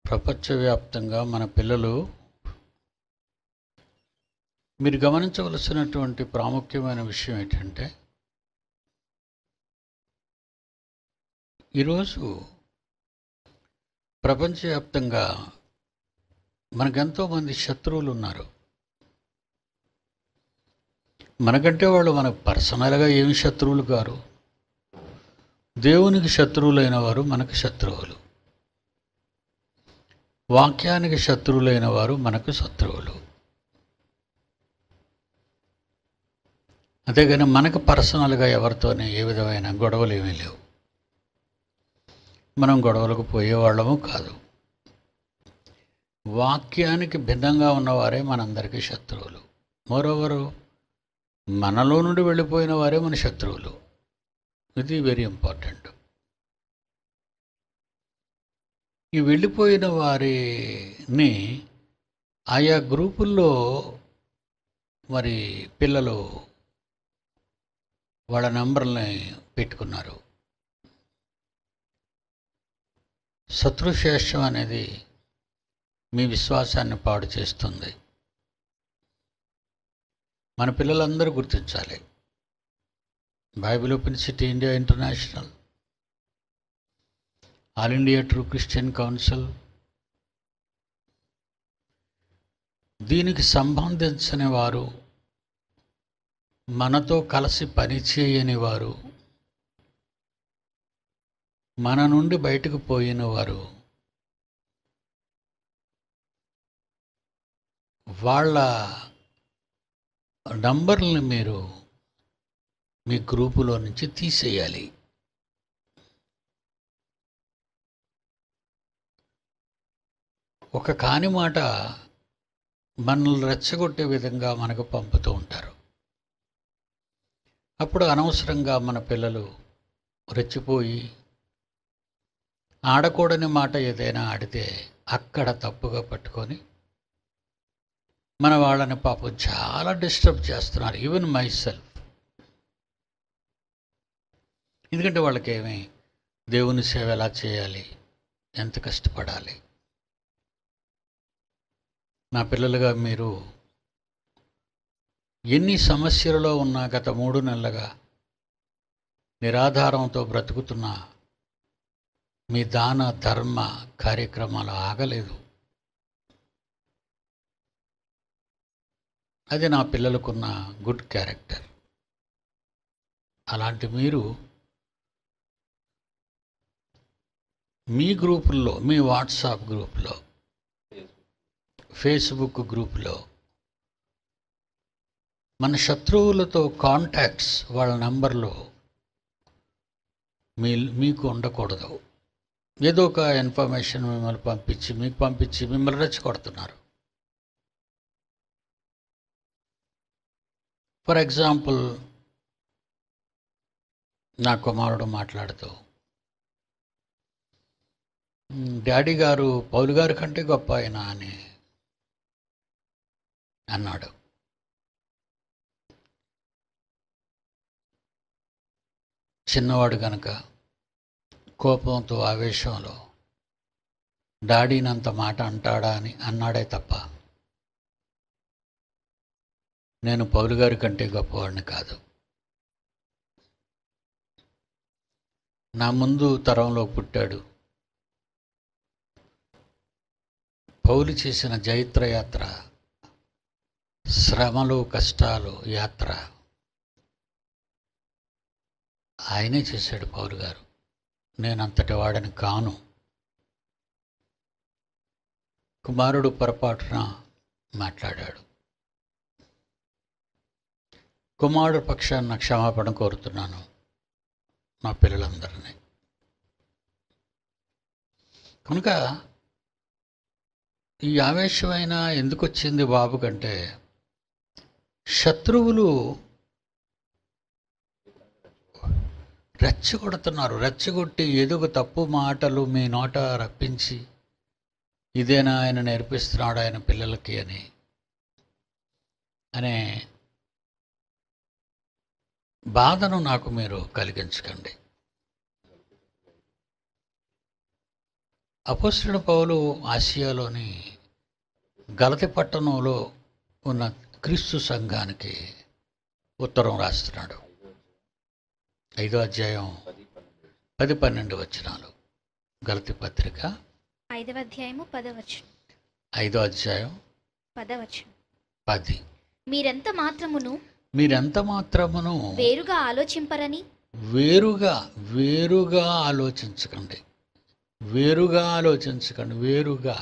ప్రపంచవ్యాప్తంగా మన పిల్లలు మీరు గమనించవలసినటువంటి ప్రాముఖ్యమైన విషయం ఏంటంటే ఈరోజు ప్రపంచవ్యాప్తంగా మనకెంతోమంది శత్రువులు ఉన్నారు మనకంటే వాళ్ళు మనకు పర్సనల్గా ఏమి శత్రువులు కారు దేవునికి శత్రువులైన వారు మనకు శత్రువులు వాక్యానికి శత్రువులైన వారు మనకు శత్రువులు అంతేగాని మనకు పర్సనల్గా ఎవరితోనే ఏ విధమైన గొడవలు ఏమీ లేవు మనం గొడవలకు పోయేవాళ్ళము కాదు వాక్యానికి భిన్నంగా ఉన్నవారే మనందరికీ శత్రువులు మరోవరు మనలో నుండి వెళ్ళిపోయిన వారే మన శత్రువులు ఇది వెరీ ఇంపార్టెంట్ ఈ వెళ్ళిపోయిన వారిని ఆయా గ్రూపుల్లో మరి పిల్లలు వాళ్ళ నంబర్ని పెట్టుకున్నారు శత్రుశేషం అనేది మీ విశ్వాసాన్ని పాడు చేస్తుంది మన పిల్లలందరూ గుర్తించాలి Bible open city India international all India true Christian council దీనికి సంబంధించిన వారు మనతో కలిసి పనిచేయని వారు మన నుండి బయటకు పోయిన వారు వాళ్ళ నంబర్లను మీరు మీ గ్రూపులో నుంచి తీసేయాలి ఒక కాని మాట మనల్ని రెచ్చగొట్టే విధంగా మనకు పంపుతూ ఉంటారు అప్పుడు అనవసరంగా మన పిల్లలు రెచ్చిపోయి ఆడకూడని మాట ఏదైనా ఆడితే అక్కడ తప్పుగా పట్టుకొని మన వాళ్ళని పాపం చాలా డిస్టర్బ్ చేస్తున్నారు ఈవెన్ మై సెల్ఫ్ ఎందుకంటే వాళ్ళకేమి దేవుని సేవ ఎలా చేయాలి ఎంత కష్టపడాలి నా పిల్లలుగా మీరు ఎన్ని సమస్యలలో ఉన్నా గత మూడు నెలలుగా నిరాధారంతో బ్రతుకుతున్న మీ దాన ధర్మ కార్యక్రమాలు ఆగలేదు అది నా పిల్లలకున్న గుడ్ క్యారెక్టర్ అలాంటి మీరు మీ గ్రూపుల్లో మీ వాట్సాప్ గ్రూప్లో ఫేస్బుక్ గ్రూప్లో మన శత్రువులతో కాంటాక్ట్స్ వాళ్ళ నంబర్లో మీ మీకు ఉండకూడదు ఏదో ఒక ఇన్ఫర్మేషన్ మిమ్మల్ని పంపించి మీకు పంపించి మిమ్మల్ని రెచ్చగొడుతున్నారు ఫర్ ఎగ్జాంపుల్ నా కుమారుడు మాట్లాడుతూ "మ్, డాడీ గారు పౌలు గారి కంటే గొప్ప ఆయన అని అన్నాడు చిన్నవాడు గనక కోపంతో ఆవేశంలో డాడీనంత మాట అంటాడా అని అన్నాడే తప్ప నేను పౌలు గారి కంటే గొప్పవాడిని కాదు నా ముందు తరంలో పుట్టాడు పౌలు చేసిన జైత్ర యాత్ర శ్రమలు కష్టాలు యాత్ర ఆయనే చేశాడు పౌలు గారు నేను అంతటి వాడని కాను కుమారుడు పొరపాటున మాట్లాడాడు కుమారుడు పక్షాన క్షమాపణ కోరుతున్నాను నా పిల్లలందరినీ కనుక ఈ ఆవేశమైన ఎందుకు వచ్చింది బాబు కంటే శత్రువులు రెచ్చగొడుతున్నారు రెచ్చగొట్టి ఏదో ఒక తప్పు మాటలు మీ నోట రప్పించి ఇదేనా ఆయన నేర్పిస్తున్నాడు ఆయన పిల్లలకి అని అనే బాధను నాకు మీరు కలిగించకండి అపోస్తుడు పౌలు ఆసియాలోని గలతి పట్టణంలో ఉన్న క్రీస్తు సంఘానికి ఉత్తరం రాస్తున్నాడు ఐదో అధ్యాయం పది పన్నెండు వచనాలు గలతి పత్రిక ఐదవ అధ్యాయము పదవచ్చు ఐదో అధ్యాయం పదవచ్చు పది మీరెంత మాత్రమును మీరెంత మాత్రమును వేరుగా ఆలోచింపరని వేరుగా వేరుగా ఆలోచించకండి వేరుగా ఆలోచించకండి వేరుగా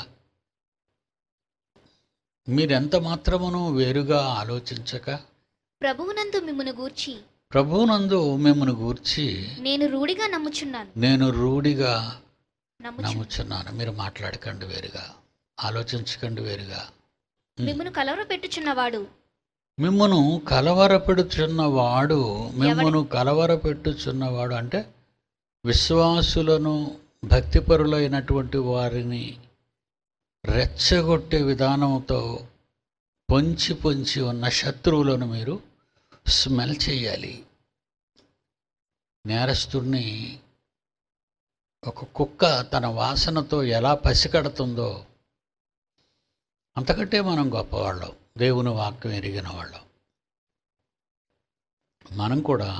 మీరెంత మాత్రమును వేరుగా ఆలోచించక ప్రభువునందు మిమ్మును గూర్చి ప్రభువునందు మిమ్మల్ని గూర్చి నేను రూఢిగా నమ్ముచున్నాను నేను రూఢిగా నమ్ముచు నమ్ముచున్నాను మీరు మాట్లాడకండి వేరుగా ఆలోచించకండి వేరుగా మిమ్మును కలవర పెట్టుచున్నవాడు మిమ్మను కలవరపెడుచున్నవాడు మిమ్మను కలవరపెట్టుచున్నవాడు అంటే విశ్వాసులను భక్తిపరులైనటువంటి వారిని రెచ్చగొట్టే విధానంతో పొంచి పొంచి ఉన్న శత్రువులను మీరు స్మెల్ చేయాలి నేరస్తుడిని ఒక కుక్క తన వాసనతో ఎలా పసికడుతుందో అంతకంటే మనం గొప్పవాళ్ళం దేవుని వాక్యం ఎరిగిన వాళ్ళం మనం కూడా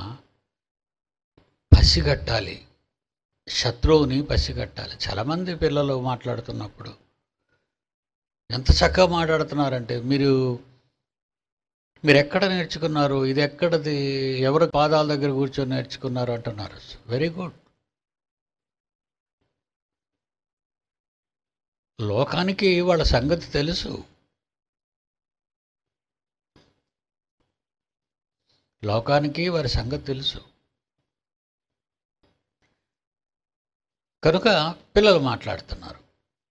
పసిగట్టాలి శత్రువుని పసిగట్టాలి చాలామంది పిల్లలు మాట్లాడుతున్నప్పుడు ఎంత చక్కగా మాట్లాడుతున్నారంటే మీరు మీరు ఎక్కడ నేర్చుకున్నారు ఇది ఎక్కడది ఎవరి పాదాల దగ్గర కూర్చొని నేర్చుకున్నారు అంటున్నారు వెరీ గుడ్ లోకానికి వాళ్ళ సంగతి తెలుసు లోకానికి వారి సంగతి తెలుసు కనుక పిల్లలు మాట్లాడుతున్నారు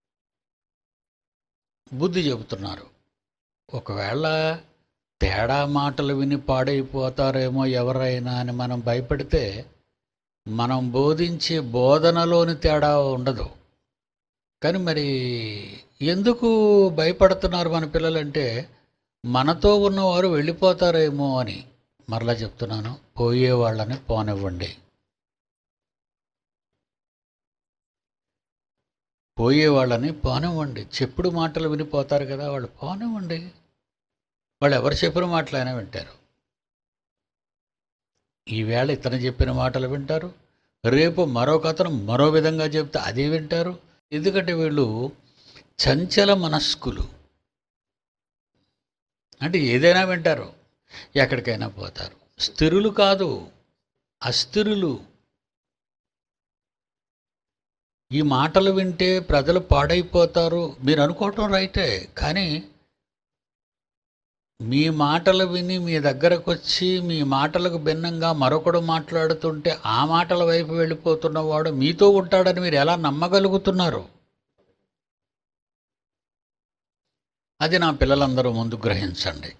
బుద్ధి చెబుతున్నారు ఒకవేళ తేడా మాటలు విని పాడైపోతారేమో ఎవరైనా అని మనం భయపడితే మనం బోధించే బోధనలోని తేడా ఉండదు కానీ మరి ఎందుకు భయపడుతున్నారు మన పిల్లలంటే మనతో ఉన్నవారు వెళ్ళిపోతారేమో అని మరలా చెప్తున్నాను పోయే వాళ్ళని పోనివ్వండి పోయే వాళ్ళని పోనివ్వండి చెప్పుడు మాటలు వినిపోతారు కదా వాళ్ళు పోనివ్వండి వాళ్ళు ఎవరు చెప్పిన మాటలైనా వింటారు ఈవేళ ఇతను చెప్పిన మాటలు వింటారు రేపు మరొక అతను మరో విధంగా చెప్తే అది వింటారు ఎందుకంటే వీళ్ళు చంచల మనస్కులు అంటే ఏదైనా వింటారు ఎక్కడికైనా పోతారు స్థిరులు కాదు అస్థిరులు ఈ మాటలు వింటే ప్రజలు పాడైపోతారు మీరు అనుకోవటం రైటే కానీ మీ మాటలు విని మీ దగ్గరకు వచ్చి మీ మాటలకు భిన్నంగా మరొకడు మాట్లాడుతుంటే ఆ మాటల వైపు వెళ్ళిపోతున్నవాడు మీతో ఉంటాడని మీరు ఎలా నమ్మగలుగుతున్నారు అది నా పిల్లలందరూ ముందు గ్రహించండి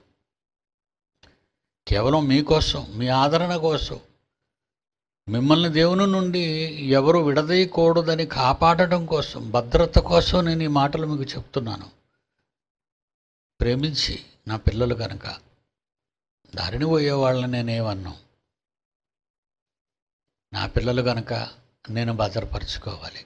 కేవలం మీకోసం మీ ఆదరణ కోసం మిమ్మల్ని దేవుని నుండి ఎవరు విడదీయకూడదని కాపాడడం కోసం భద్రత కోసం నేను ఈ మాటలు మీకు చెప్తున్నాను ప్రేమించి నా పిల్లలు కనుక దారిని పోయే వాళ్ళని నేనేమన్నాను నా పిల్లలు కనుక నేను భద్రపరచుకోవాలి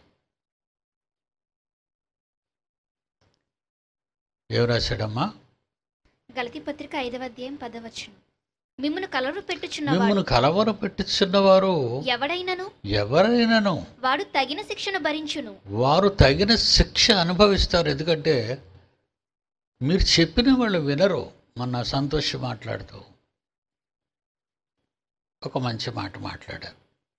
ఏం రాశాడమ్మా గలతి పత్రిక ఐదవ అధ్యాయం పదవచ్చును మిమ్మును కలవర పెట్టుచున్నవాడు మిమ్మల్ని కలవర పెట్టుచున్నవారు ఎవడైనను ఎవరైనాను వాడు తగిన శిక్షను భరించును వారు తగిన శిక్ష అనుభవిస్తారు ఎందుకంటే మీరు చెప్పిన వాళ్ళు వినరు మొన్న సంతోష్ మాట్లాడుతూ ఒక మంచి మాట మాట్లాడారు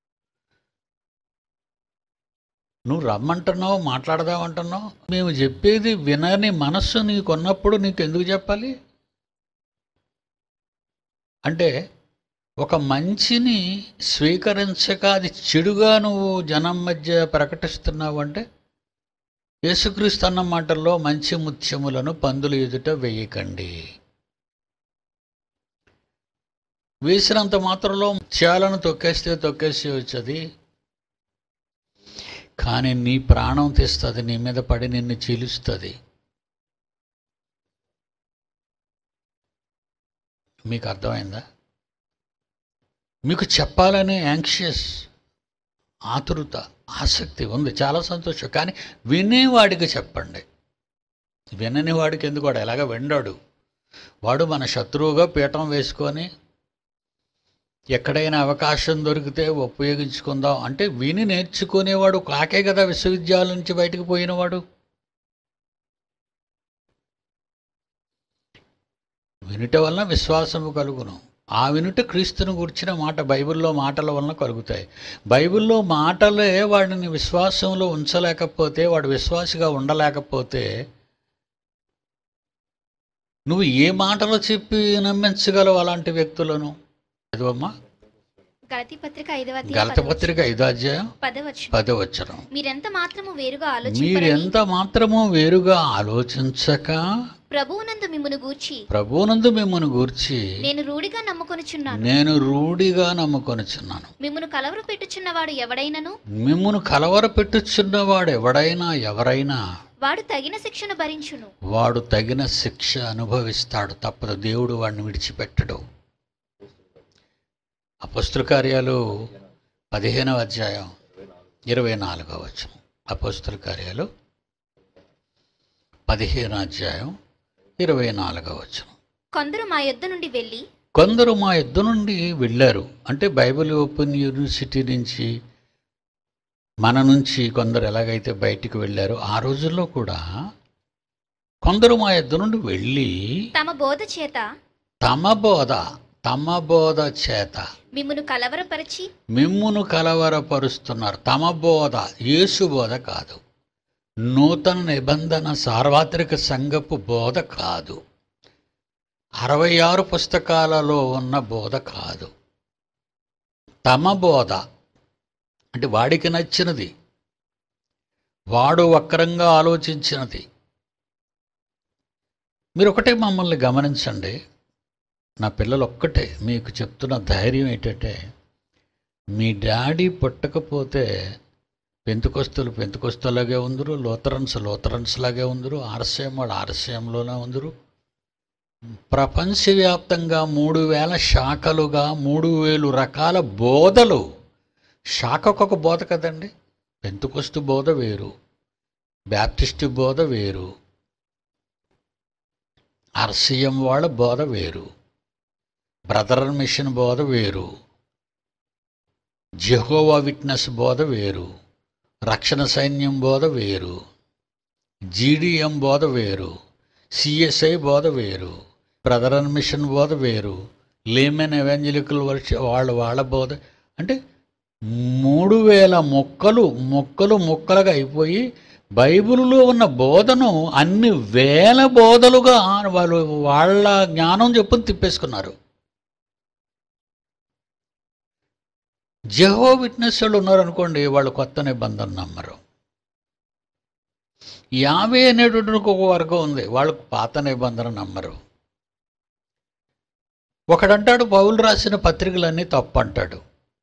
నువ్వు రమ్మంటున్నావు మాట్లాడదామంటున్నావు మేము చెప్పేది వినని మనస్సు నీకున్నప్పుడు నీకు ఎందుకు చెప్పాలి అంటే ఒక మంచిని స్వీకరించక అది చెడుగా నువ్వు జనం మధ్య ప్రకటిస్తున్నావు అంటే యేసుక్రీస్తు అన్న మాటల్లో మంచి ముత్యములను పందులు ఎదుట వేయకండి వేసినంత మాత్రంలో ముత్యాలను తొక్కేస్తే తొక్కేసి వచ్చది కానీ నీ ప్రాణం తీస్తుంది నీ మీద పడి నిన్ను చీలుస్తుంది మీకు అర్థమైందా మీకు చెప్పాలనే యాంక్షియస్ ఆతురత ఆసక్తి ఉంది చాలా సంతోషం కానీ వినేవాడికి చెప్పండి వినని వాడికి ఎందుకు వాడు ఎలాగ విండాడు వాడు మన శత్రువుగా పీఠం వేసుకొని ఎక్కడైనా అవకాశం దొరికితే ఉపయోగించుకుందాం అంటే విని నేర్చుకునేవాడు కాకే కదా విశ్వవిద్యాలయం నుంచి బయటకు పోయినవాడు వినుట వలన విశ్వాసము కలుగును ఆ వినుట క్రీస్తును గురించిన మాట బైబిల్లో మాటల వలన కలుగుతాయి బైబిల్లో మాటలే వాడిని విశ్వాసంలో ఉంచలేకపోతే వాడు విశ్వాసిగా ఉండలేకపోతే నువ్వు ఏ మాటలు చెప్పి నమ్మించగలవు అలాంటి వ్యక్తులను చదువమ్మా గలతీ పత్రిక ఐదవ అధ్యాయం గలత పత్రిక ఐదో అధ్యాయం పదవచ్చు పదవచనం మీరెంత మాత్రము వేరుగా మీరు ఆలోచించరని ఎంత మాత్రమూ వేరుగా ఆలోచించక ప్రభువునందు మిమ్మును గూర్చి ప్రభువునందు మిమ్మల్ని గూర్చి నేను రూఢిగా నమ్ముకొనుచున్నాను నేను రూఢిగా నమ్ముకొనుచున్నాను మిమ్మును కలవరు పెట్టుచున్నవాడు ఎవడైనను మిమ్మును కలవర పెట్టుచున్నవాడు ఎవడైనా ఎవరైనా వాడు తగిన శిక్షను భరించును వాడు తగిన శిక్ష అనుభవిస్తాడు తప్పదు దేవుడు వాడిని విడిచిపెట్టడు అపస్తుల కార్యాలు పదిహేనవ అధ్యాయం ఇరవై నాలుగవ వచనం అపస్తుల కార్యాలు పదిహేను అధ్యాయం ఇరవై నాలుగవ వచనం కొందరు మా యొద్ద నుండి వెళ్ళి కొందరు మా యుద్ధ నుండి వెళ్ళారు అంటే బైబిల్ ఓపెన్ యూనివర్సిటీ నుంచి మన నుంచి కొందరు ఎలాగైతే బయటికి వెళ్ళారో ఆ రోజుల్లో కూడా కొందరు మా యుద్ధ నుండి వెళ్ళి తమ బోధ చేత తమ బోధ తమ బోధ చేత మిమ్మును కలవరపరిచి మిమ్మును కలవరపరుస్తున్నారు తమ బోధ యేసు బోధ కాదు నూతన నిబంధన సార్వత్రిక సంఘపు బోధ కాదు అరవై ఆరు పుస్తకాలలో ఉన్న బోధ కాదు తమ బోధ అంటే వాడికి నచ్చినది వాడు వక్రంగా ఆలోచించినది మీరు ఒకటే మమ్మల్ని గమనించండి నా పిల్లలు ఒక్కటే మీకు చెప్తున్న ధైర్యం ఏంటంటే మీ డాడీ పుట్టకపోతే పెంతుకొస్తులు పెంతుకొస్తులాగే ఉందరు లోతరన్స్ లోతరన్స్ లాగే ఉందరు ఆర్సీఎం వాళ్ళు ఆర్సీఎంలోనే ఉందరు ప్రపంచవ్యాప్తంగా మూడు వేల శాఖలుగా మూడు వేలు రకాల బోధలు శాఖకొక బోధ కదండి పెంతుకొస్తు బోధ వేరు బ్యాప్టిస్టు బోధ వేరు ఆర్సీఎం వాళ్ళ బోధ వేరు బ్రదర్ మిషన్ బోధ వేరు జెహోవా విట్నెస్ బోధ వేరు రక్షణ సైన్యం బోధ వేరు జీడిఎం బోధ వేరు సిఎస్ఐ బోధ వేరు బ్రదర్ అండ్ మిషన్ బోధ వేరు లేమెన్ ఎవాంజలికల్ వర్ష వాళ్ళ వాళ్ళ బోధ అంటే మూడు వేల మొక్కలు మొక్కలు మొక్కలుగా అయిపోయి బైబిల్లో ఉన్న బోధను అన్ని వేల బోధలుగా వాళ్ళు వాళ్ళ జ్ఞానం చెప్పుని తిప్పేసుకున్నారు జెహో విట్నెస్ వాళ్ళు ఉన్నారనుకోండి వాళ్ళు కొత్త నిబంధన నమ్మరు యాభై అనేటువంటి ఒక వర్గం ఉంది వాళ్ళు పాత నిబంధన నమ్మరు ఒకడంటాడు పౌలు రాసిన పత్రికలన్నీ తప్పు అంటాడు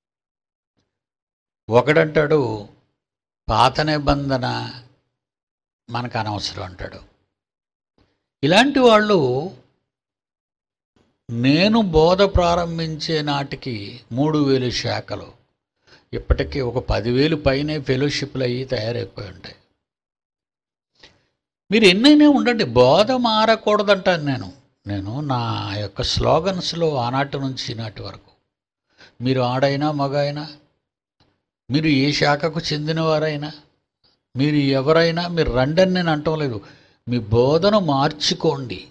ఒకడంటాడు పాత నిబంధన మనకు అనవసరం అంటాడు ఇలాంటి వాళ్ళు నేను బోధ ప్రారంభించే నాటికి మూడు వేలు శాఖలు ఇప్పటికీ ఒక పదివేలు పైనే ఫెలోషిప్లు అయ్యి తయారైపోయి ఉంటాయి మీరు ఎన్నైనా ఉండండి బోధ మారకూడదంటాను నేను నేను నా యొక్క స్లోగన్స్లో ఆనాటి నుంచి ఈనాటి వరకు మీరు ఆడైనా మగ అయినా మీరు ఏ శాఖకు చెందినవారైనా మీరు ఎవరైనా మీరు రండని నేను అంటం లేదు మీ బోధన మార్చుకోండి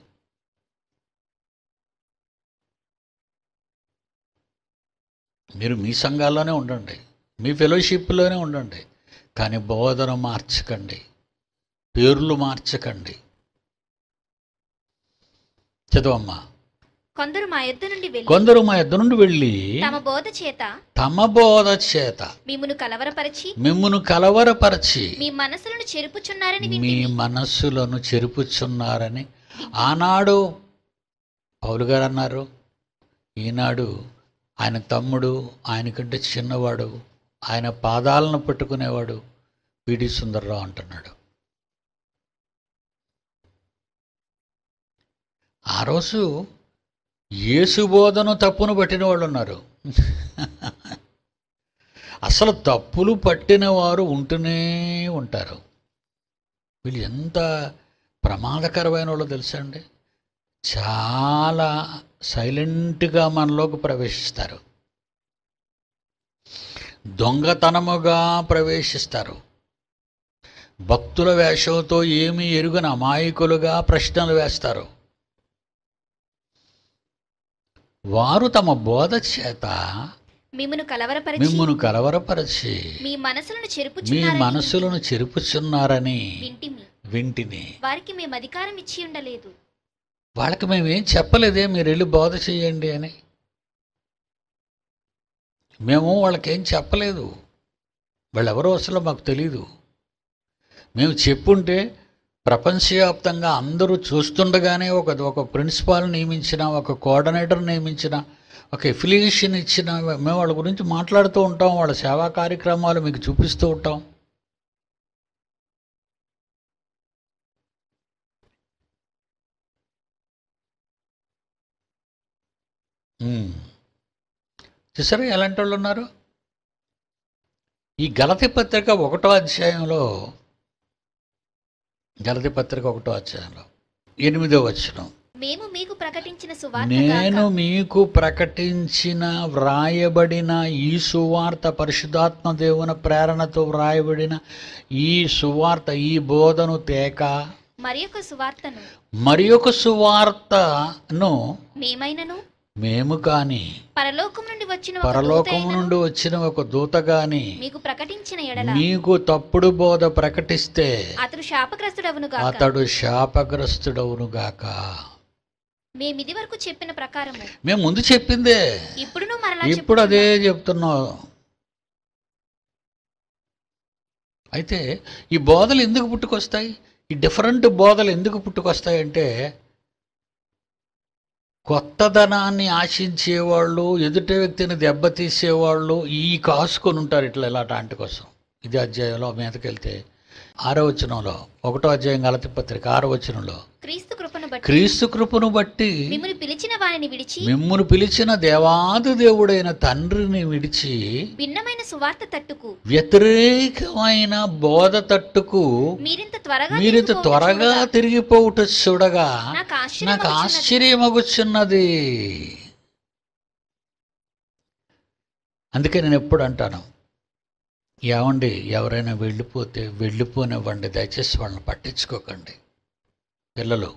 మీరు మీ సంఘాల్లోనే ఉండండి మీ ఫెలోషిప్లోనే ఉండండి కానీ బోధన మార్చకండి పేర్లు మార్చకండి చదవమ్మా కొందరు మా యొద్ద నుండి వెళ్ళి కొందరు మా ఇద్దరు నుండి వెళ్ళి తమ బోధ చేత తమ బోధ చేత మిమ్మును కలవరపరిచి మిమ్మును కలవరపరచి మీ మనసులను చెరుపుచున్నారని మీ వింటిమి మనస్సులను చెరుపుచున్నారని ఆనాడు పౌలు గారు అన్నారు ఈనాడు ఆయన తమ్ముడు ఆయనకంటే చిన్నవాడు ఆయన పాదాలను పట్టుకునేవాడు పిడి సుందర్రావు అంటున్నాడు ఆ రోజు యేసు బోధను తప్పును పట్టిన వాళ్ళు ఉన్నారు అసలు తప్పులు పట్టిన వారు ఉంటూనే ఉంటారు వీళ్ళు ఎంత ప్రమాదకరమైన వాళ్ళు తెలుసా అండి చాలా సైలెంట్గా మనలోకి ప్రవేశిస్తారు దొంగతనముగా ప్రవేశిస్తారు భక్తుల వేషంతో ఏమీ ఎరుగని అమాయకులుగా ప్రశ్నలు వేస్తారు వారు తమ బోధ చేత మిమ్మును కలవరపరిచి మిమ్మును కలవరపరిచి మీ మనసులను మీ చెరుపుచున్నారని మనసులను చెరుపుచున్నారని వింటిమి వింటిని వారికి మేము అధికారం ఇచ్చి ఉండలేదు వాళ్ళకి మేమేం చెప్పలేదే మీరు వెళ్ళి బోధ చేయండి అని మేము వాళ్ళకేం చెప్పలేదు వాళ్ళెవరో అసలు మాకు తెలీదు మేము చెప్పుంటే ప్రపంచవ్యాప్తంగా అందరూ చూస్తుండగానే ఒక ఒక ప్రిన్సిపాల్ నియమించిన ఒక కోఆర్డినేటర్ నియమించిన ఒక ఎఫిలియేషన్ ఇచ్చిన మేము వాళ్ళ గురించి మాట్లాడుతూ ఉంటాం వాళ్ళ సేవా కార్యక్రమాలు మీకు చూపిస్తూ ఉంటాం ఉమ్. చూసారా ఎలాంటి వాళ్ళు ఉన్నారు ఈ గలతి పత్రిక ఒకటో అధ్యాయంలో గలతి పత్రిక ఒకటో అధ్యాయంలో ఎనిమిదో వచనం మేము మీకు ప్రకటించిన సువార్త నేను గాక మీకు ప్రకటించిన వ్రాయబడిన ఈ సువార్త పరిశుద్ధాత్మ దేవుని ప్రేరణతో వ్రాయబడిన ఈ సువార్త ఈ బోధను తేక మరి ఒక సువార్తను మరి ఒక సువార్తను మేమైనను మేము కానీ పరలోకం నుండి వచ్చిన ఒక పరలోకం దూతైనను నుండి వచ్చిన ఒక దూత గాని మీకు ప్రకటించిన ఎడల మీకు తప్పుడు బోధ ప్రకటిస్తే అతడు శాపగ్రస్తుడవును గాక అతడు శాపగ్రస్తుడవును గాక మేమిది వరకు చెప్పిన ప్రకారము మేము ముందు చెప్పిందే ఇప్పుడును మరలా ఇప్పుడు అదే చెప్పుచున్నాము. చెప్తున్నావు అయితే ఈ బోధలు ఎందుకు పుట్టుకొస్తాయి ఈ డిఫరెంట్ బోధలు ఎందుకు పుట్టుకొస్తాయి అంటే కొత్తదనాన్ని ఆశించేవాళ్ళు ఎదుటి వ్యక్తిని దెబ్బతీసేవాళ్ళు ఈ కాసుకొని ఉంటారు ఇట్లా ఇలాంటి కోసం ఇది అధ్యాయంలో మీదకెళ్తే ఆరో వచనంలో ఒకటో అధ్యాయం గలతి పత్రిక ఆరో వచనంలో క్రీస్తు కృపను బట్టి క్రీస్తు కృపను బట్టి మిమ్మల్ని పిలిచిన వారిని విడిచి మిమ్మును పిలిచిన దేవాది దేవుడైన తండ్రిని విడిచి భిన్నమైన సువార్త తట్టుకు వ్యతిరేకమైన బోధ తట్టుకు మీరింత త్వరగా మీరింత తిరిగిపోవుట త్వరగా చూడగా తిరిగిపోవుట చూడగా నాకు నాకు ఆశ్చర్యం ఆశ్చర్యమగుచున్నది అందుకే నేను ఎప్పుడు అంటాను ఏమండి ఎవరైనా వెళ్ళిపోతే వెళ్ళిపోనివ్వండి దయచేసి వాళ్ళని పట్టించుకోకండి పిల్లలు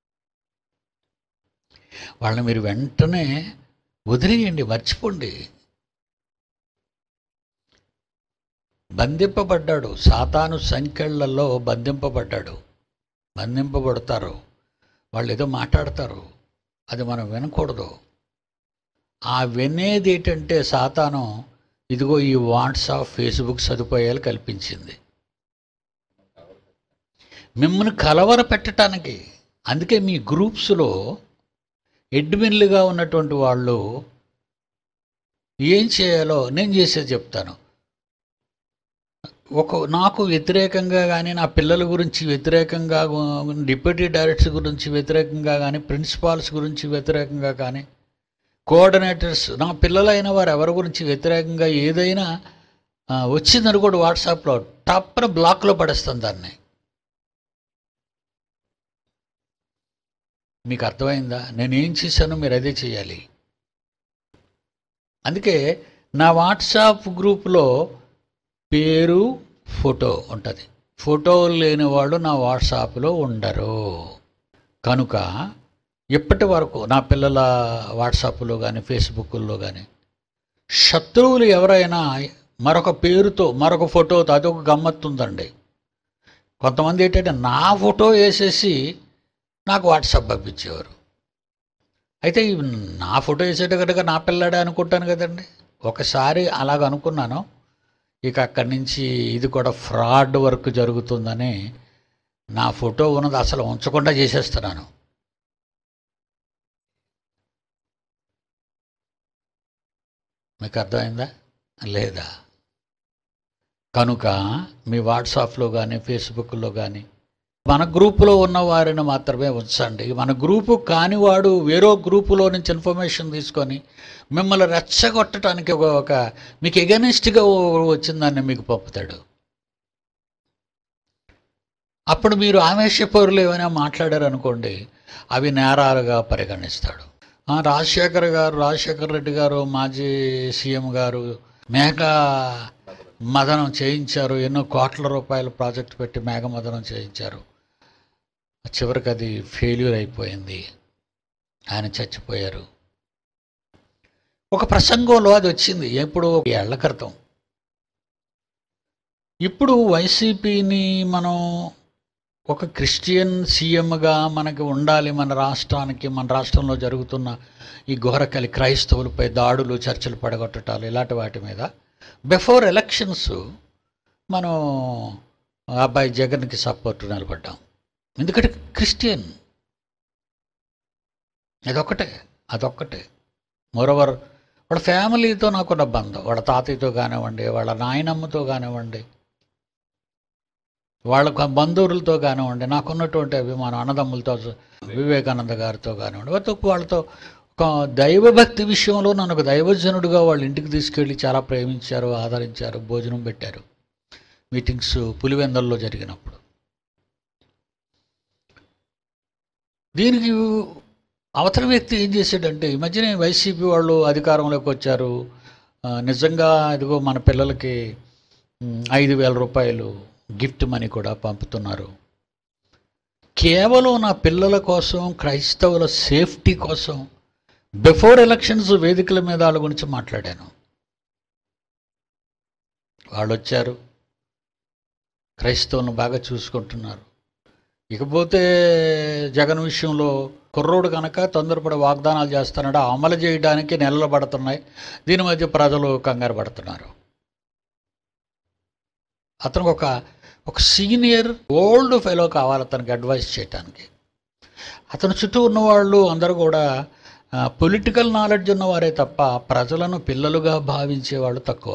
వాళ్ళని మీరు వెంటనే వదిలేయండి మర్చిపోండి బంధింపబడ్డాడు సాతాను సంఖ్యలలో బంధింపబడ్డాడు బంధింపబడతారు వాళ్ళు ఏదో మాట్లాడతారు అది మనం వినకూడదు ఆ వినేది ఏంటంటే సాతాను ఇదిగో ఈ వాట్సాప్ ఫేస్బుక్ సదుపాయాలు కల్పించింది మిమ్మల్ని కలవర పెట్టడానికి అందుకే మీ గ్రూప్స్లో అడ్మిన్లుగా ఉన్నటువంటి వాళ్ళు ఏం చేయాలో నేను చేసేది చెప్తాను ఒక నాకు వ్యతిరేకంగా కానీ నా పిల్లల గురించి వ్యతిరేకంగా డిప్యూటీ డైరెక్టర్స్ గురించి వ్యతిరేకంగా కానీ ప్రిన్సిపాల్స్ గురించి వ్యతిరేకంగా కానీ కోఆర్డినేటర్స్ నా పిల్లలైన వారు ఎవరి గురించి వ్యతిరేకంగా ఏదైనా ఆ, వచ్చిందని కూడా వాట్సాప్లో టప్పన బ్లాక్లో పడేస్తాను దాన్ని మీకు అర్థమైందా నేను ఏం చేశానో మీరు అదే చేయాలి అందుకే నా వాట్సాప్ గ్రూప్లో పేరు ఫోటో ఉంటుంది ఫోటో లేని వాళ్ళు నా వాట్సాప్లో ఉండరు కనుక ఇప్పటి వరకు నా పిల్లల వాట్సాప్లో కానీ ఫేస్బుక్లో కానీ శత్రువులు ఎవరైనా మరొక పేరుతో మరొక ఫోటోతో అదొక గమ్మత్తు ఉందండి కొంతమంది ఏంటంటే నా ఫోటో వేసేసి నాకు వాట్సాప్ పంపించేవారు అయితే ఈ నా ఫోటో వేసేటట్టుగా నా పిల్లాడే అనుకుంటాను కదండి ఒకసారి అలాగ అనుకున్నాను ఇక అక్కడి నుంచి ఇది కూడా ఫ్రాడ్ వర్క్ జరుగుతుందని నా ఫోటో ఉన్నది అసలు ఉంచకుండా చేసేస్తున్నాను మీకు అర్థమైందా లేదా కనుక మీ వాట్సాప్లో కానీ ఫేస్బుక్లో కానీ మన గ్రూపులో ఉన్న వారిని మాత్రమే ఉంచండి మన గ్రూపు కానివాడు వేరో గ్రూపులో నుంచి ఇన్ఫర్మేషన్ తీసుకొని మిమ్మల్ని రెచ్చగొట్టడానికి ఒక ఒక మీకు ఎగనిస్ట్గా వచ్చిందాన్ని మీకు పంపుతాడు అప్పుడు మీరు ఆవేశపౌరులు ఏమైనా మాట్లాడారు అనుకోండి అవి నేరాలుగా పరిగణిస్తాడు ఆ, రాజశేఖర్ గారు రాజశేఖర్ రెడ్డి గారు మాజీ సీఎం గారు మేఘ మదనం చేయించారు ఎన్నో కోట్ల రూపాయల ప్రాజెక్ట్ పెట్టి మేఘ మదనం చేయించారు చివరికి అది ఫెయిల్యూర్ అయిపోయింది ఆయన చచ్చిపోయారు ఒక ప్రసంగంలో అది వచ్చింది ఎప్పుడు ఏళ్ల క్రితం ఇప్పుడు వైసీపీని మనం ఒక క్రిస్టియన్ సీఎంగా మనకి ఉండాలి మన రాష్ట్రానికి మన రాష్ట్రంలో జరుగుతున్న ఈ ఘోరకలి క్రైస్తవులపై దాడులు చర్చలు పడగొట్టటాలు ఇలాంటి వాటి మీద బిఫోర్ ఎలక్షన్స్ మనం ఆ అబ్బాయి జగన్కి సపోర్ట్ నిలబడ్డాం ఎందుకంటే క్రిస్టియన్ అదొక్కటే అదొక్కటే మోరవర్ వాళ్ళ ఫ్యామిలీతో నాకున్న బంధం వాళ్ళ తాతయ్యతో కానివ్వండి వాళ్ళ నాయనమ్మతో కానివ్వండి వాళ్ళ క- బంధువులతో కానివ్వండి నాకున్నటువంటి అభిమానం అన్నదమ్ములతో వివేకానంద గారితో కానివ్వండి వాళ్ళతో వాళ్ళతో ఒక దైవభక్తి విషయంలో నన్ను ఒక దైవజనుడిగా వాళ్ళ ఇంటికి తీసుకెళ్ళి చాలా ప్రేమించారు ఆదరించారు భోజనం పెట్టారు మీటింగ్స్ పులివెందల్లో జరిగినప్పుడు దీనికి అవతల వ్యక్తి ఏం చేశాడంటే ఈ మధ్యనే వైసీపీ వాళ్ళు అధికారంలోకి వచ్చారు ఆ, నిజంగా ఇదిగో మన పిల్లలకి మ్, ఐదు వేల రూపాయలు గిఫ్ట్ మనీ కూడా పంపుతున్నారు కేవలం నా పిల్లల కోసం క్రైస్తవుల సేఫ్టీ కోసం బిఫోర్ ఎలక్షన్స్ వేదికల మీద వాళ్ళ గురించి మాట్లాడాను వాళ్ళు వచ్చారు క్రైస్తవులను బాగా చూసుకుంటున్నారు ఇకపోతే జగన్ విషయంలో కుర్రోడు కనుక తొందరపడి వాగ్దానాలు చేస్తున్నాడు అమలు చేయడానికి నెలలు పడుతున్నాయి దీని మధ్య ప్రజలు కంగారు పడుతున్నారు అతనికి ఒక ఒక సీనియర్ ఓల్డ్ ఫెలో కావాలి అతనికి అడ్వైస్ చేయడానికి అతని చుట్టూ ఉన్నవాళ్ళు అందరూ కూడా పొలిటికల్ నాలెడ్జ్ ఉన్నవారే తప్ప ప్రజలను పిల్లలుగా భావించేవాళ్ళు తక్కువ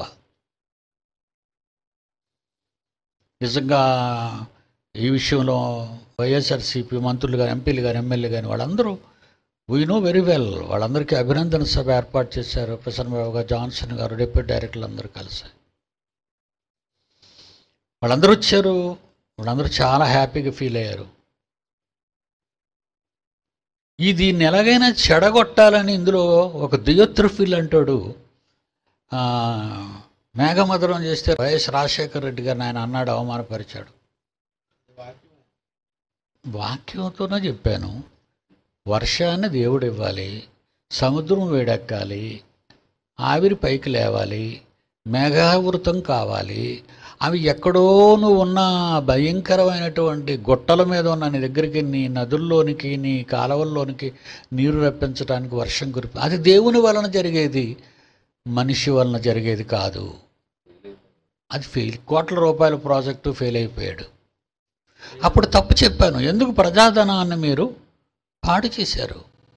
నిజంగా ఈ విషయంలో వైఎస్ఆర్సీపీ మంత్రులు కానీ ఎంపీలు కానీ ఎమ్మెల్యే కానీ వాళ్ళందరూ వీ నో వెరీ వెల్ వాళ్ళందరికీ అభినందన సభ ఏర్పాటు చేశారు ప్రసన్న బాబు గారు జాన్సన్ గారు డిప్యూటీ డైరెక్టర్లు అందరూ కలిసి వాళ్ళందరూ వచ్చారు వాళ్ళందరూ చాలా హ్యాపీగా ఫీల్ అయ్యారు ఈ దీన్ని ఎలాగైనా చెడగొట్టాలని ఇందులో ఒక దియోత్రఫిల్ అంటాడు ఆ, మేఘమధురం చేస్తే వైఎస్ రాజశేఖర రెడ్డి గారిని ఆయన అన్నాడు అవమానపరిచాడు వాక్యంతోనే చెప్పాను వర్షాన్ని దేవుడు ఇవ్వాలి సముద్రం వేడెక్కాలి ఆవిరి పైకి లేవాలి మేఘావృతం కావాలి అవి ఎక్కడో నువ్వు ఉన్న భయంకరమైనటువంటి గుట్టల మీద ఉన్న నీ దగ్గరికి నీ నదుల్లోనికి నీ కాలువల్లోనికి నీరు రప్పించడానికి వర్షం కురిపి అది దేవుని వలన జరిగేది మనిషి వలన జరిగేది కాదు అది ఫెయిల్ కోట్ల రూపాయల ప్రాజెక్టు ఫెయిల్ అయిపోయాడు అప్పుడు తప్పు చెప్పాను ఎందుకు ప్రజాధనాన్ని మీరు పాడు చేశారు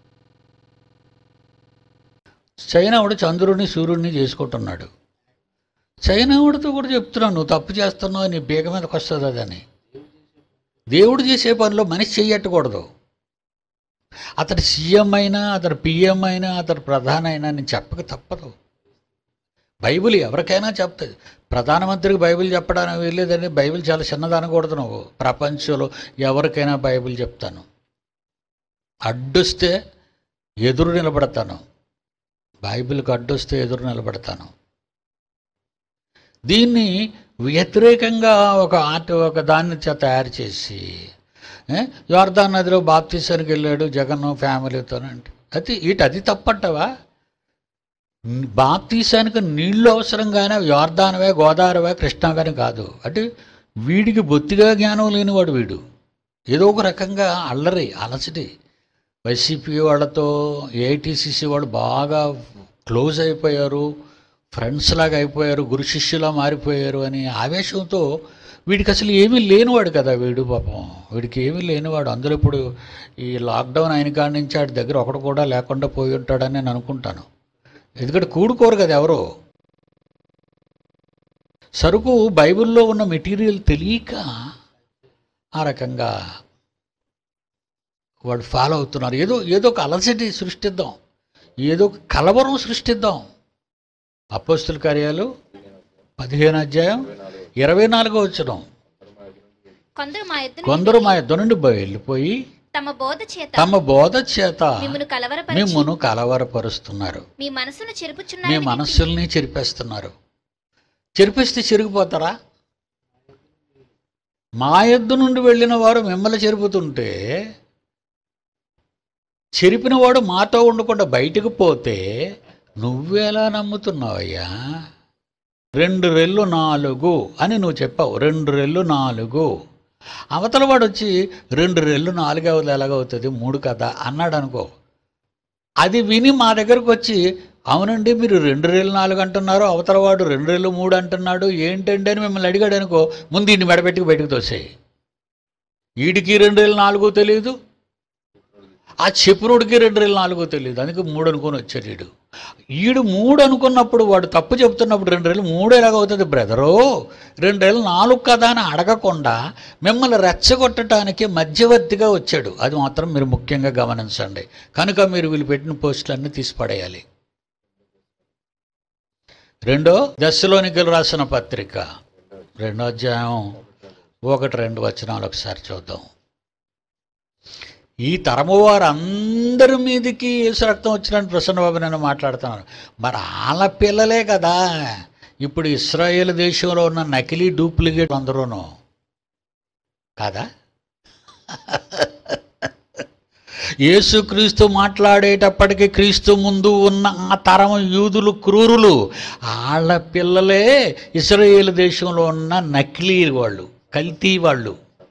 చైనావుడు చంద్రుడిని సూర్యుడిని చేసుకుంటున్నాడు చైనావుడితో కూడా చెప్తున్నాను నువ్వు తప్పు చేస్తున్నావు నీ బీగ మీదకి వస్తుంది అదని దేవుడు చేసే పనిలో మనిషి చెయ్యట్టకూడదు అతడు సీఎం అయినా అతడు పిఎం అయినా అతడు ప్రధాన అయినా నేను చెప్పక తప్పదు బైబిల్ ఎవరికైనా చెప్తుంది ప్రధానమంత్రికి బైబిల్ చెప్పడానికి వెళ్ళేదని బైబిల్ చాలా చిన్నది అనకూడదు నువ్వు ప్రపంచంలో ఎవరికైనా బైబిల్ చెప్తాను అడ్డొస్తే ఎదురు నిలబడతాను బైబిల్కి అడ్డొస్తే ఎదురు నిలబడతాను దీన్ని వ్యతిరేకంగా ఒక ఆట ఒక దాన్ని చే- తయారు చేసి ఏ, యోర్దాన్ నదిలో బాప్తీసానికి వెళ్ళాడు జగన్ ఫ్యామిలీతో అంటే అది ఇటు అది తప్పంటవా బాప్తీసానికి నీళ్ళు అవసరంగానే యోర్దానవే గోదావరివే కృష్ణావే కాదు అంటే వీడికి బొత్తిగా జ్ఞానం లేనివాడు వీడు ఏదో ఒక రకంగా అల్లరి అలసటి వైసీపీ వాళ్ళతో ఏఐటీసీసీ వాళ్ళు బాగా క్లోజ్ అయిపోయారు ఫ్రెండ్స్ లాగా అయిపోయారు గురు శిష్యులా మారిపోయారు అని ఆవేశంతో వీడికి అసలు ఏమీ లేనివాడు కదా వీడు పాపం వీడికి ఏమీ లేనివాడు అందులో ఇప్పుడు ఈ లాక్డౌన్ అయిన కాడి నుంచి ఆడి దగ్గర ఒకడు కూడా లేకుండా పోయి ఉంటాడని నేను అనుకుంటాను ఎందుకంటే కూడుకోరు కదా ఎవరు సరుకు బైబిల్లో ఉన్న మెటీరియల్ తెలియక ఆ రకంగా వాడు ఫాలో అవుతున్నారు ఏదో ఏదో ఒక అలసటి సృష్టిద్దాం ఏదో ఒక కలవరం సృష్టిద్దాం అపోస్తుల కార్యాలు పదిహేను అధ్యాయం ఇరవై నాలుగో వచ్చినాం కొందరు మా యుద్ధ కొందరు మా యుద్ధ నుండి వెళ్ళిపోయి తమ బోధ చేత తమ బోధ చేత మిమ్మను కలవరపరిచి మిమ్మును కలవరపరుస్తున్నారు మీ మనసును మీ చెరుపుచున్నారు మనస్సుల్ని చెరిపేస్తున్నారు చెరిపేస్తే చెరిగిపోతారా మా యొద్ద నుండి వెళ్ళిన వారు మిమ్మల్ని చెరుపుతుంటే చెరిపిన వాడు మాతో ఉండకుండా బయటకు పోతే నువ్వెలా నమ్ముతున్నావయ్యా రెండు రెళ్ళు నాలుగు అని నువ్వు చెప్పావు రెండు రెళ్ళు నాలుగు అవతల వాడు వచ్చి రెండు రెళ్ళు నాలుగు అవుతుంది ఎలాగవుతుంది మూడు కదా అన్నాడు అనుకో అది విని మా దగ్గరకు వచ్చి అవునండి మీరు రెండు రెళ్ళు నాలుగు అంటున్నారు అవతల వాడు రెండు రెళ్ళు మూడు అంటున్నాడు ఏంటండి అని మిమ్మల్ని అడిగాడు అనుకో ముందు ఈయన్ని మెడబెట్టుకు బయటకు తోసేయి వీడికి రెండు రెళ్ళు నాలుగు తెలియదు ఆ చెప్పురుడికి రెండు రెళ్ళు నాలుగో తెలియదు అందుకే మూడు అనుకొని వచ్చాడు వీడు ఈడు మూడు అనుకున్నప్పుడు వాడు తప్పు చెప్తున్నప్పుడు రెండు రెళ్ళు మూడు ఎలాగవుతుంది బ్రదరు రెండు రెళ్ళు నాలుగు కదా అని అడగకుండా మిమ్మల్ని రెచ్చగొట్టడానికి మధ్యవర్తిగా వచ్చాడు అది మాత్రం మీరు ముఖ్యంగా గమనించండి కనుక మీరు వీళ్ళు పెట్టిన పోస్టులన్నీ తీసి పడేయాలి రెండో దశలోనికలు రాసిన పత్రిక రెండో అధ్యాయం ఒకటి రెండు వచనాలు ఒకసారి చూద్దాం ఈ తరము వారు అందరి మీదకి యేసు రక్తం వచ్చినట్టు ప్రసన్నబాబు నేను మాట్లాడుతున్నాను మరి వాళ్ళ పిల్లలే కదా ఇప్పుడు ఇస్రాయేల్ దేశంలో ఉన్న నకిలీ డూప్లికేట్ అందరూను కాదా యేసుక్రీస్తు మాట్లాడేటప్పటికి క్రీస్తు ముందు ఉన్న ఆ తరం యూదులు క్రూరులు వాళ్ళ పిల్లలే ఇస్రాయేల్ దేశంలో ఉన్న నకిలీ వాళ్ళు కల్తీ వాళ్ళు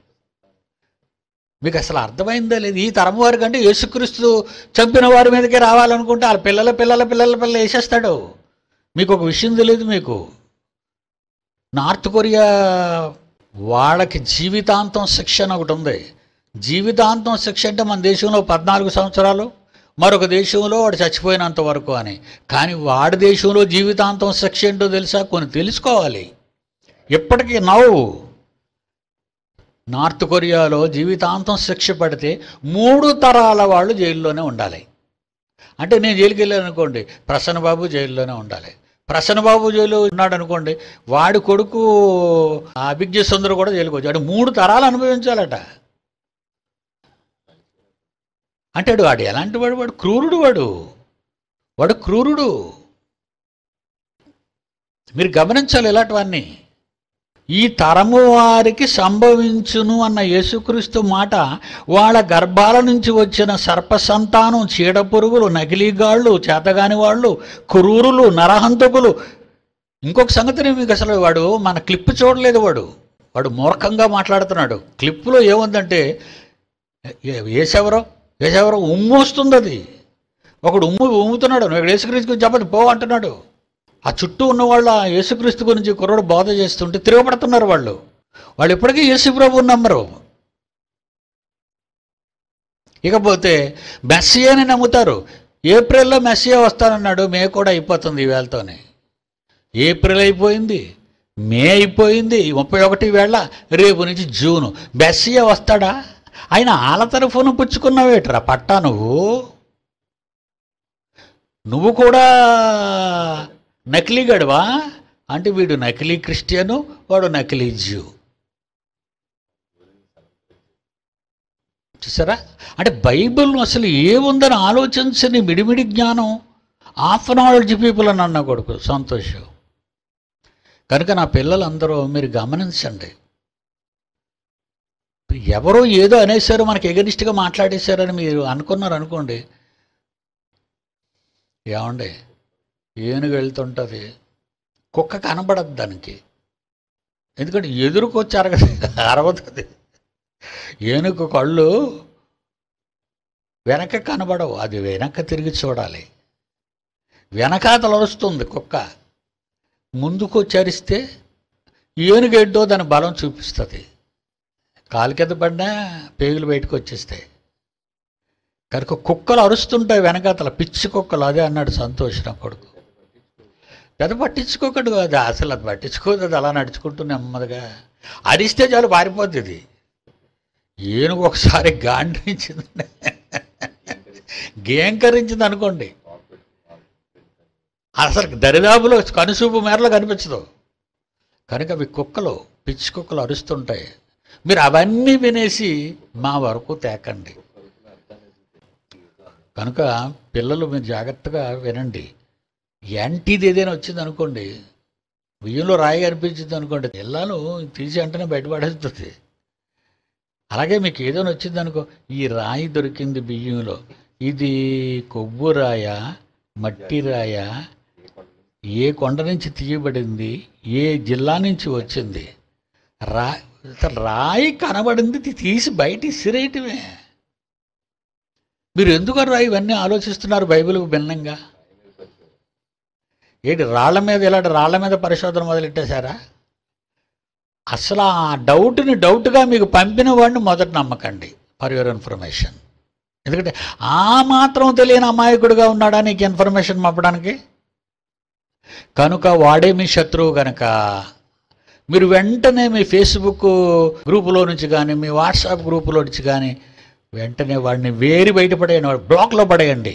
మీకు అసలు అర్థమైందా లేదు ఈ తరం వారి కంటే యేసుక్రీస్తు చంపిన వారి మీదకే రావాలనుకుంటే వాళ్ళ పిల్లల పిల్లల పిల్లల పిల్లలు వేసేస్తాడు మీకు ఒక విషయం తెలియదు మీకు నార్త్ కొరియా వాళ్ళకి జీవితాంతం శిక్ష అని ఒకటి ఉంది జీవితాంతం శిక్ష అంటే మన దేశంలో పద్నాలుగు సంవత్సరాలు మరొక దేశంలో వాడు చచ్చిపోయినంత వరకు అని కానీ వాడి దేశంలో జీవితాంతం శిక్ష ఏంటో తెలుసా కొన్ని తెలుసుకోవాలి ఇప్పటికీ నవ్వు నార్త్ కొరియాలో జీవితాంతం శిక్ష పడితే మూడు తరాల వాళ్ళు జైల్లోనే ఉండాలి అంటే నేను జైలుకి వెళ్ళాను అనుకోండి ప్రసన్న బాబు జైల్లోనే ఉండాలి ప్రసన్న బాబు జైలు ఉన్నాడు అనుకోండి వాడి కొడుకు అభిజ్ఞ సుందరు కూడా జైలుకి వచ్చాడు మూడు తరాలు అనుభవించాలట అంటాడు వాడు ఎలాంటి వాడు వాడు క్రూరుడు వాడు వాడు క్రూరుడు మీరు గమనించాలి ఇలాంటివన్నీ ఈ తరము వారికి సంభవించును అన్న యేసుక్రీస్తు మాట వాళ్ళ గర్భాల నుంచి వచ్చిన సర్ప సంతానం చీడ పురుగులు నకిలీగాళ్ళు చేతగాని వాళ్ళు క్రూరులు నరహంతకులు ఇంకొక సంగతిని మీకు అసలు వాడు మన క్లిప్ చూడలేదు వాడు వాడు మూర్ఖంగా మాట్లాడుతున్నాడు క్లిప్పులో ఏముందంటే ఏ- ఏసెవరో ఏసెవరో ఉమ్ము వస్తుంది అది ఒకడు ఉమ్ము ఉమ్ముతున్నాడు నువ్వు యేసుక్రీస్తు గురించి చెప్పదు పో అంటున్నాడు ఆ చుట్టూ ఉన్న వాళ్ళు ఆ యేసుక్రీస్తు గురించి కుర్రోడు బోధ చేస్తుంటే తిరగబడుతున్నారు వాళ్ళు వాళ్ళు ఎప్పటికీ యేసు ప్రభువుని నమ్మరు ఇకపోతే మెస్సియాని నమ్ముతారు ఏప్రిల్లో మెస్సియా వస్తానన్నాడు మే కూడా అయిపోతుంది ఈ వేళతోనే ఏప్రిల్ అయిపోయింది మే అయిపోయింది ముప్పై ఒకటి వేళ రేపు నుంచి జూను మెస్సియా వస్తాడా ఆయన ఆల తరఫున పుచ్చుకున్నావేట్రా పట్టా నువ్వు నువ్వు కూడా నకిలీ గడవా అంటే వీడు నకిలీ క్రిస్టియను వాడు నకిలీ జ్యూ చూసారా అంటే బైబిల్ అసలు ఏముందని ఆలోచించని మిడిమిడి జ్ఞానం హాఫ్ నాలెడ్జ్ పీపుల్ అని అన్న కొడుకు సంతోషం కనుక నా పిల్లలందరూ మీరు గమనించండి ఎవరో ఏదో అనేసారు మనకి ఎగనిస్ట్గా మాట్లాడేశారని మీరు అనుకున్నారు అనుకోండి ఏమండి ఏనుగు వెళ్తుంటుంది కుక్క కనబడదు దానికి ఎందుకంటే ఎదురుకొచ్చి అరగ అరవతుంది ఏనుగు కళ్ళు వెనక కనబడవు అది వెనక తిరిగి చూడాలి వెనకాతలు వస్తుంది కుక్క ముందుకు చరిస్తే ఏనుగేంటో దాని బలం చూపిస్తుంది కాలు కింద పడినా పేగులు బయటకు వచ్చేస్తాయి కనుక కుక్కలు అరుస్తుంటాయి వెనకాతల పిచ్చి కుక్కలు అదే అన్నాడు సంతోష్ నా కొడుకు పెద్ద పట్టించుకోకడు అది అసలు అది పట్టించుకోదు అది అలా నడుచుకుంటూ నెమ్మదిగా అరిస్తే చాలు పారిపోద్ది ఇది ఏనుగు ఒకసారి గాండ్రించిందండి గేంకరించింది అనుకోండి అసలు దరిదాపులో కనుసూపు మేరలో కనిపించదు కనుక అవి కుక్కలు పిచ్చి కుక్కలు అరుస్తుంటాయి మీరు అవన్నీ వినేసి మా వరకు తేకండి కనుక పిల్లలు మీరు జాగ్రత్తగా వినండి యాంటీది ఏదైనా వచ్చింది అనుకోండి బియ్యంలో రాయి కనిపించింది అనుకోండి పిల్లలు తీసి వెంటనే బయటపడేస్తుంది అలాగే మీకు ఏదైనా వచ్చింది అనుకో ఈ రాయి దొరికింది బియ్యంలో ఇది కొవ్వు రాయ మట్టి రాయ ఏ కొండ నుంచి తీయబడింది ఏ జిల్లా నుంచి వచ్చింది రా అసలు రాయి కనబడింది తీ- తీసి బయట ఇసిరేయటమే మీరు ఎందుకు రా ఇవన్నీ ఆలోచిస్తున్నారు బైబిల్కు భిన్నంగా ఏంటి రాళ్ల మీద ఇలాంటి రాళ్ల మీద పరిశోధన మొదలెట్టేశారా అసలు ఆ డౌట్ని డౌట్గా మీకు పంపిన వాడిని మొదట నమ్మకండి ఫర్ యువర్ ఇన్ఫర్మేషన్ ఎందుకంటే ఆ మాత్రం తెలియని అమాయకుడిగా ఉన్నాడా నీకు ఇన్ఫర్మేషన్ పంపడానికి కనుక వాడే మీ శత్రువు కనుక మీరు వెంటనే మీ ఫేస్బుక్ గ్రూపులో నుంచి కానీ మీ వాట్సాప్ గ్రూపులో నుంచి కానీ వెంటనే వాడిని వేరి బయటపడేయండి వాడు బ్లాక్లో పడేయండి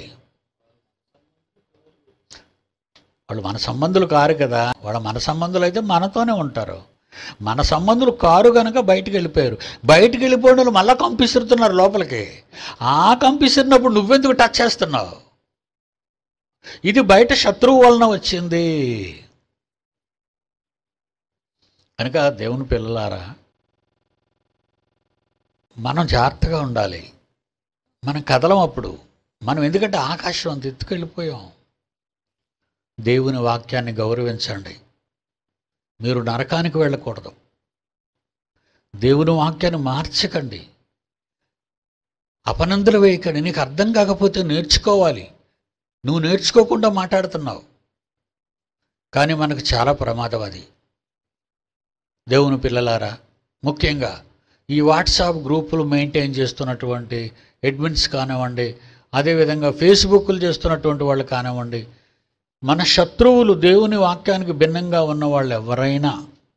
వాళ్ళు మన సంబంధులు కారు కదా వాళ్ళ మన సంబంధులు అయితే మనతోనే ఉంటారు మన సంబంధులు కారు కనుక బయటికి వెళ్ళిపోయారు బయటికి వెళ్ళిపోయిన వాళ్ళు మళ్ళీ కంపిస్తున్నారు లోపలికి ఆ కంపిస్తున్నప్పుడు నువ్వెందుకు టచ్ చేస్తున్నావు ఇది బయట శత్రువు వలన వచ్చింది కనుక దేవుని పిల్లలారా మనం జాగ్రత్తగా ఉండాలి మనం కదలం అప్పుడు మనం ఎందుకంటే ఆకాశం అంత ఎత్తుకెళ్ళిపోయాం దేవుని వాక్యాన్ని గౌరవించండి మీరు నరకానికి వెళ్ళకూడదు దేవుని వాక్యాన్ని మార్చకండి అపనందులు వేయకండి నీకు అర్థం కాకపోతే నేర్చుకోవాలి నువ్వు నేర్చుకోకుండా మాట్లాడుతున్నావు కానీ మనకు చాలా ప్రమాదం అది దేవుని పిల్లలారా ముఖ్యంగా ఈ వాట్సాప్ గ్రూపులు మెయింటైన్ చేస్తున్నటువంటి అడ్మిన్స్ కానివ్వండి అదేవిధంగా ఫేస్బుక్లు చేస్తున్నటువంటి వాళ్ళు కానివ్వండి మన శత్రువులు దేవుని వాక్యానికి భిన్నంగా ఉన్న వాళ్ళు ఎవరైనా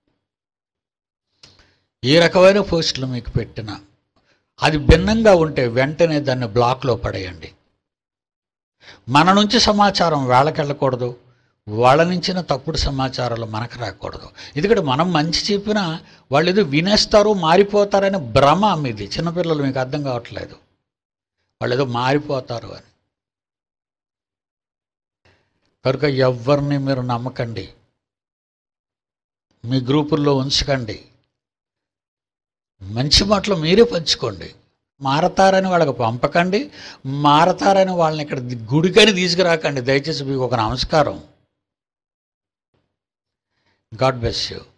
ఏ రకమైన పోస్టులు మీకు పెట్టినా అది భిన్నంగా ఉంటే వెంటనే దాన్ని బ్లాక్లో పడేయండి మన నుంచి సమాచారం వాళ్ళకి వెళ్ళకూడదు వాళ్ళ నుంచిన తప్పుడు సమాచారాలు మనకు రాకూడదు ఎందుకంటే మనం మంచి చెప్పినా వాళ్ళు ఏదో వినేస్తారు మారిపోతారని భ్రమ మీది చిన్నపిల్లలు మీకు అర్థం కావట్లేదు వాళ్ళు ఏదో మారిపోతారు అని కనుక ఎవరిని మీరు నమ్మకండి మీ గ్రూపుల్లో ఉంచకండి మంచి మాటలు మీరే పంచుకోండి మారతారని వాళ్ళకి పంపకండి మారతారని వాళ్ళని ఇక్కడ గుడికని తీసుకురాకండి దయచేసి మీకు ఒక నమస్కారం గాడ్ బ్లెస్ యూ